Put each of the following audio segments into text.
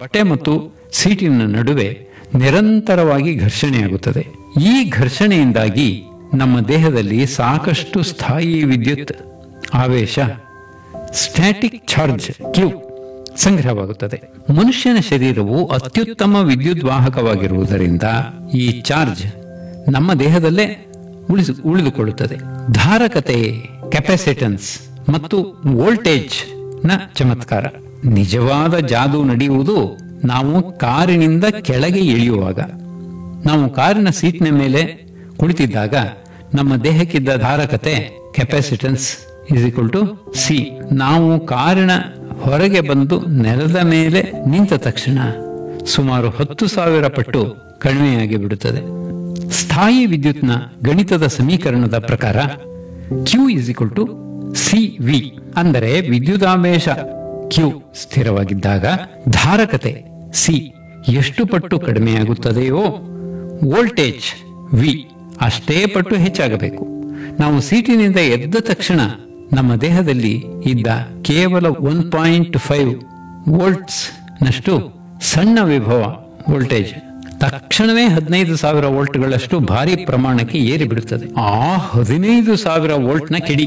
ಬಟ್ಟೆ ಮತ್ತು ಸೀಟಿನ ನಡುವೆ ನಿರಂತರವಾಗಿ ಘರ್ಷಣೆಯಾಗುತ್ತದೆ ಈ ಘರ್ಷಣೆಯಿಂದಾಗಿ ನಮ್ಮ ದೇಹದಲ್ಲಿ ಸಾಕಷ್ಟು ಸ್ಥಾಯಿ ವಿದ್ಯುತ್ ಆವೇಶ ಸ್ಟ್ಯಾಟಿಕ್ ಚಾರ್ಜ್ ಕ್ಯೂ ಸಂಗ್ರಹವಾಗುತ್ತದೆ ಮನುಷ್ಯನ ಶರೀರವು ಅತ್ಯುತ್ತಮ ವಿದ್ಯುತ್ ವಾಹಕವಾಗಿರುವುದರಿಂದ ಈ ಚಾರ್ಜ್ ನಮ್ಮ ದೇಹದಲ್ಲೇ ಉಳಿಸು ಉಳಿದುಕೊಳ್ಳುತ್ತದೆ ಧಾರಕತೆ ಕೆಪಾಸಿಟನ್ಸ್ ಮತ್ತು ವೋಲ್ಟೇಜ್ ನ ಚಮತ್ಕಾರ ನಿಜವಾದ ಜಾದು ನಡೆಯುವುದು ನಾವು ಕಾರಿನಿಂದ ಕೆಳಗೆ ಇಳಿಯುವಾಗ ನಾವು ಕಾರಿನ ಸೀಟ್ನ ಮೇಲೆ ಕುಳಿತಿದ್ದಾಗ ನಮ್ಮ ದೇಹಕ್ಕಿದ್ದ ಧಾರಕತೆ capacitance is equal to C ನಾವು ಕಾರಿನ ಹೊರಗೆ ಬಂದು ನೆಲದ ಮೇಲೆ ನಿಂತ ತಕ್ಷಣ ಸುಮಾರು ಹತ್ತು ಸಾವಿರ ಪಟ್ಟು ಕಡಿಮೆಯಾಗಿ ಬಿಡುತ್ತದೆ ಸ್ಥಾಯಿ ವಿದ್ಯುತ್ನ ಗಣಿತದ ಸಮೀಕರಣದ ಪ್ರಕಾರ Q is equal to C V ಅಂದರೆ ವಿದ್ಯುದಾವೇಶ ಕ್ಯೂ ಸ್ಥಿರವಾಗಿದ್ದಾಗ ಧಾರಕತೆ ಸಿ ಎಷ್ಟು ಪಟ್ಟು ಕಡಿಮೆಯಾಗುತ್ತದೆಯೋ ವೋಲ್ಟೇಜ್ ವಿ ಅಷ್ಟೇ ಪಟ್ಟು ಹೆಚ್ಚಾಗಬೇಕು ನಾವು ಸೀಟಿನಿಂದ ಎದ್ದ ತಕ್ಷಣ ನಮ್ಮ ದೇಹದಲ್ಲಿ ಇದ್ದ ಕೇವಲ ಒನ್ ಪಾಯಿಂಟ್ ಫೈವ್ ವೋಲ್ಟ್ಸ್ ನಷ್ಟು ಸಣ್ಣ ವಿಭವ ವೋಲ್ಟೇಜ್ ತಕ್ಷಣವೇ ಹದಿನೈದು ಸಾವಿರ ವೋಲ್ಟ್ಗಳಷ್ಟು ಭಾರಿ ಪ್ರಮಾಣಕ್ಕೆ ಏರಿ ಬಿಡುತ್ತದೆ ಆ ಹದಿನೈದು ಸಾವಿರ ವೋಲ್ಟ್ನ ಕಿಡಿ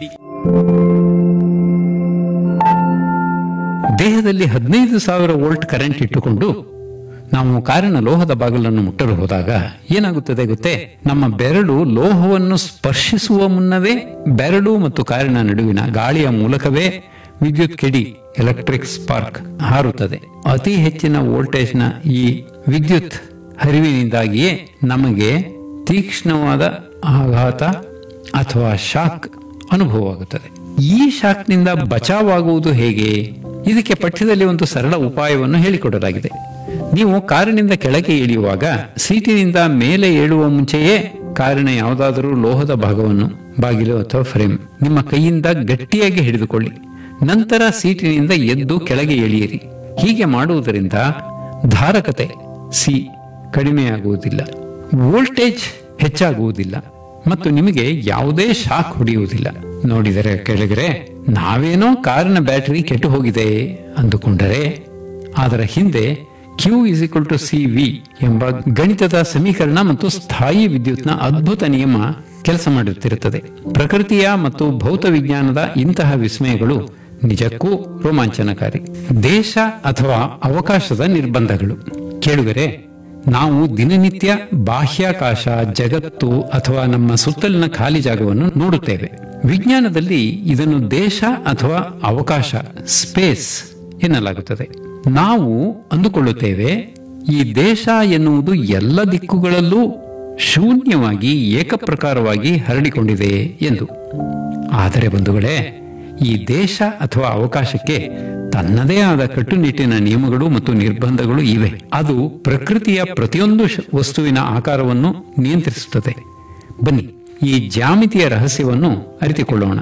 ದೇಹದಲ್ಲಿ ಹದಿನೈದು ಸಾವಿರ ವೋಲ್ಟ್ ಕರೆಂಟ್ ಇಟ್ಟುಕೊಂಡು ನಾವು ಕಾರಿನ ಲೋಹದ ಬಾಗಿಲನ್ನು ಮುಟ್ಟಲು ಹೋದಾಗ ಏನಾಗುತ್ತದೆ ಗೊತ್ತೇ ನಮ್ಮ ಬೆರಳು ಲೋಹವನ್ನು ಸ್ಪರ್ಶಿಸುವ ಮುನ್ನವೇ ಬೆರಳು ಮತ್ತು ಕಾರಿನ ನಡುವಿನ ಗಾಳಿಯ ಮೂಲಕವೇ ವಿದ್ಯುತ್ ಕಿಡಿ ಎಲೆಕ್ಟ್ರಿಕ್ ಸ್ಪಾರ್ಕ್ ಹಾರುತ್ತದೆ ಅತಿ ಹೆಚ್ಚಿನ ವೋಲ್ಟೇಜ್ನ ಈ ವಿದ್ಯುತ್ ಹರಿವಿನಿಂದಾಗಿಯೇ ನಮಗೆ ತೀಕ್ಷ್ಣವಾದ ಆಘಾತ ಅಥವಾ ಶಾಕ್ ಅನುಭವವಾಗುತ್ತದೆ ಈ ಶಾಕ್ನಿಂದ ಬಚಾವಾಗುವುದು ಹೇಗೆ ಇದಕ್ಕೆ ಪಠ್ಯದಲ್ಲಿ ಒಂದು ಸರಳ ಉಪಾಯವನ್ನು ಹೇಳಿಕೊಡಲಾಗಿದೆ ನೀವು ಕಾರಿನಿಂದ ಕೆಳಗೆ ಇಳಿಯುವಾಗ ಸೀಟಿನಿಂದ ಮೇಲೆ ಏಳುವ ಮುಂಚೆಯೇ ಕಾರಿನ ಯಾವುದಾದರೂ ಲೋಹದ ಭಾಗವನ್ನು ಬಾಗಿಲು ಅಥವಾ ಫ್ರೇಮ್ ನಿಮ್ಮ ಕೈಯಿಂದ ಗಟ್ಟಿಯಾಗಿ ಹಿಡಿದುಕೊಳ್ಳಿ ನಂತರ ಸೀಟಿನಿಂದ ಎದ್ದು ಕೆಳಗೆ ಇಳಿಯಿರಿ ಹೀಗೆ ಮಾಡುವುದರಿಂದ ಧಾರಕತೆ ಸಿ ಕಡಿಮೆಯಾಗುವುದಿಲ್ಲ ವೋಲ್ಟೇಜ್ ಹೆಚ್ಚಾಗುವುದಿಲ್ಲ ಮತ್ತು ನಿಮಗೆ ಯಾವುದೇ ಶಾಕ್ ಹೊಡೆಯುವುದಿಲ್ಲ ನೋಡಿದರೆ ಕೆಳಗರೆ ನಾವೇನೋ ಕಾರಿನ ಬ್ಯಾಟರಿ ಕೆಟ್ಟು ಹೋಗಿದೆ ಅಂದುಕೊಂಡರೆ ಅದರ ಹಿಂದೆ Q is equal to C V ಎಂಬ ಗಣಿತದ ಸಮೀಕರಣ ಮತ್ತು ಸ್ಥಾಯಿ ವಿದ್ಯುತ್ನ ಅದ್ಭುತ ನಿಯಮ ಕೆಲಸ ಮಾಡುತ್ತಿರುತ್ತದೆ ಪ್ರಕೃತಿಯ ಮತ್ತು ಭೌತ ವಿಜ್ಞಾನದ ಇಂತಹ ವಿಸ್ಮಯಗಳು ನಿಜಕ್ಕೂ ರೋಮಾಂಚನಕಾರಿ ದೇಶ ಅಥವಾ ಅವಕಾಶದ ನಿರ್ಬಂಧಗಳು ಕೇಳುಗರೆ ನಾವು ದಿನನಿತ್ಯ ಬಾಹ್ಯಾಕಾಶ ಜಗತ್ತು ಅಥವಾ ನಮ್ಮ ಸುತ್ತಲಿನ ಖಾಲಿ ಜಾಗವನ್ನು ನೋಡುತ್ತೇವೆ ವಿಜ್ಞಾನದಲ್ಲಿ ಇದನ್ನು ದೇಶ ಅಥವಾ ಅವಕಾಶ ಸ್ಪೇಸ್ ಎನ್ನಲಾಗುತ್ತದೆ ನಾವು ಅಂದುಕೊಳ್ಳುತ್ತೇವೆ ಈ ದೇಶ ಎನ್ನುವುದು ಎಲ್ಲ ದಿಕ್ಕುಗಳಲ್ಲೂ ಶೂನ್ಯವಾಗಿ ಏಕಪ್ರಕಾರವಾಗಿ ಹರಡಿಕೊಂಡಿದೆ ಎಂದು ಆದರೆ ಬಂಧುಗಳೇ ಈ ದೇಶ ಅಥವಾ ಅವಕಾಶಕ್ಕೆ ತನ್ನದೇ ಆದ ಕಟ್ಟುನಿಟ್ಟಿನ ನಿಯಮಗಳು ಮತ್ತು ನಿರ್ಬಂಧಗಳು ಇವೆ ಅದು ಪ್ರಕೃತಿಯ ಪ್ರತಿಯೊಂದು ಶ- ವಸ್ತುವಿನ ಆಕಾರವನ್ನು ನಿಯಂತ್ರಿಸುತ್ತದೆ ಬನ್ನಿ ಈ ಜ್ಯಾಮಿತಿಯ ರಹಸ್ಯವನ್ನು ಅರಿತುಕೊಳ್ಳೋಣ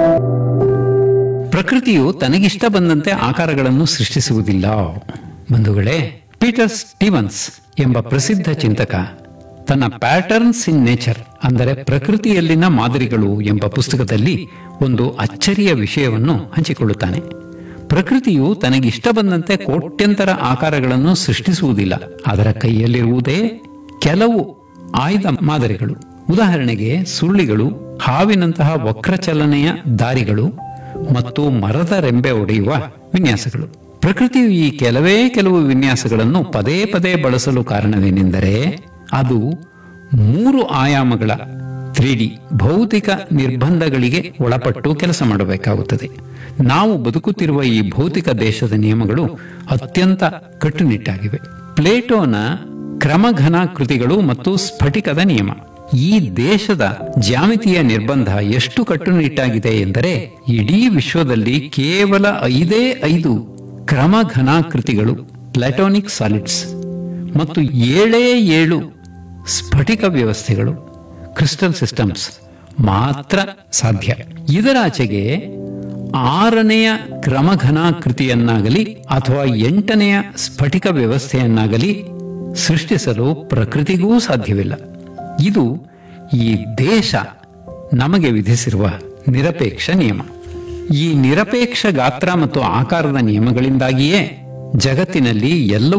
ಪ್ರಕೃತಿಯು ತನಗಿಷ್ಟ ಬಂದಂತೆ ಆಕಾರಗಳನ್ನು ಸೃಷ್ಟಿಸುವುದಿಲ್ಲ ಬಂಧುಗಳೇ ಪೀಟರ್ ಸ್ಟೀವನ್ಸ್ ಎಂಬ ಪ್ರಸಿದ್ಧ ಚಿಂತಕ ತನ್ನ ಪ್ಯಾಟರ್ನ್ಸ್ ಇನ್ ನೇಚರ್ ಅಂದರೆ ಪ್ರಕೃತಿಯಲ್ಲಿನ ಮಾದರಿಗಳು ಎಂಬ ಪುಸ್ತಕದಲ್ಲಿ ಒಂದು ಅಚ್ಚರಿಯ ವಿಷಯವನ್ನು ಹಂಚಿಕೊಳ್ಳುತ್ತಾನೆ ಪ್ರಕೃತಿಯು ತನಗಿಷ್ಟ ಬಂದಂತೆ ಕೋಟ್ಯಂತರ ಆಕಾರಗಳನ್ನು ಸೃಷ್ಟಿಸುವುದಿಲ್ಲ ಅದರ ಕೈಯಲ್ಲಿರುವುದೇ ಕೆಲವು ಆಯ್ದ ಮಾದರಿಗಳು ಉದಾಹರಣೆಗೆ ಸುರುಳಿಗಳು ಹಾವಿನಂತಹ ವಕ್ರಚಲನೆಯ ದಾರಿಗಳು ಮತ್ತು ಮರದ ರೆಂಬೆ ಒಡೆಯುವ ವಿನ್ಯಾಸಗಳು ಪ್ರಕೃತಿಯು ಈ ಕೆಲವೇ ಕೆಲವು ವಿನ್ಯಾಸಗಳನ್ನು ಪದೇ ಪದೇ ಬಳಸಲು ಕಾರಣವೇನೆಂದರೆ ಅದು ಮೂರು ಆಯಾಮಗಳ ತ್ರೀ ಡಿ ಭೌತಿಕ ನಿರ್ಬಂಧಗಳಿಗೆ ಒಳಪಟ್ಟು ಕೆಲಸ ಮಾಡಬೇಕಾಗುತ್ತದೆ ನಾವು ಬದುಕುತ್ತಿರುವ ಈ ಭೌತಿಕ ದೇಶದ ನಿಯಮಗಳು ಅತ್ಯಂತ ಕಟ್ಟುನಿಟ್ಟಾಗಿವೆ ಪ್ಲೇಟೋನ ಕ್ರಮಘನ ಕೃತಿಗಳು ಮತ್ತು ಸ್ಫಟಿಕದ ನಿಯಮ ಈ ದೇಶದ ಜ್ಯಾಮಿತಿಯ ನಿರ್ಬಂಧ ಎಷ್ಟು ಕಟ್ಟುನಿಟ್ಟಾಗಿದೆ ಎಂದರೆ ಇಡೀ ವಿಶ್ವದಲ್ಲಿ ಕೇವಲ ಐದೇ ಐದು ಕ್ರಮಘನಾಕೃತಿಗಳು ಪ್ಲಾಟೋನಿಕ್ ಸಾಲಿಡ್ಸ್ ಮತ್ತು ಏಳೇ ಏಳು ಸ್ಫಟಿಕ ವ್ಯವಸ್ಥೆಗಳು ಕ್ರಿಸ್ಟಲ್ ಸಿಸ್ಟಮ್ಸ್ ಮಾತ್ರ ಸಾಧ್ಯ ಇದರಾಚೆಗೆ ಆರನೆಯ ಕ್ರಮಘನಾಕೃತಿಯನ್ನಾಗಲಿ ಅಥವಾ ಎಂಟನೆಯ ಸ್ಫಟಿಕ ವ್ಯವಸ್ಥೆಯನ್ನಾಗಲಿ ಸೃಷ್ಟಿಸಲು ಪ್ರಕೃತಿಗೂ ಸಾಧ್ಯವಿಲ್ಲ ಇದು ಈ ದೇಶ ನಮಗೆ ವಿಧಿಸಿರುವ ನಿರಪೇಕ್ಷ ನಿಯಮ ಈ ನಿರಪೇಕ್ಷ ಗಾತ್ರ ಮತ್ತು ಆಕಾರದ ನಿಯಮಗಳಿಂದಾಗಿಯೇ ಜಗತ್ತಿನಲ್ಲಿ ಎಲ್ಲವೂ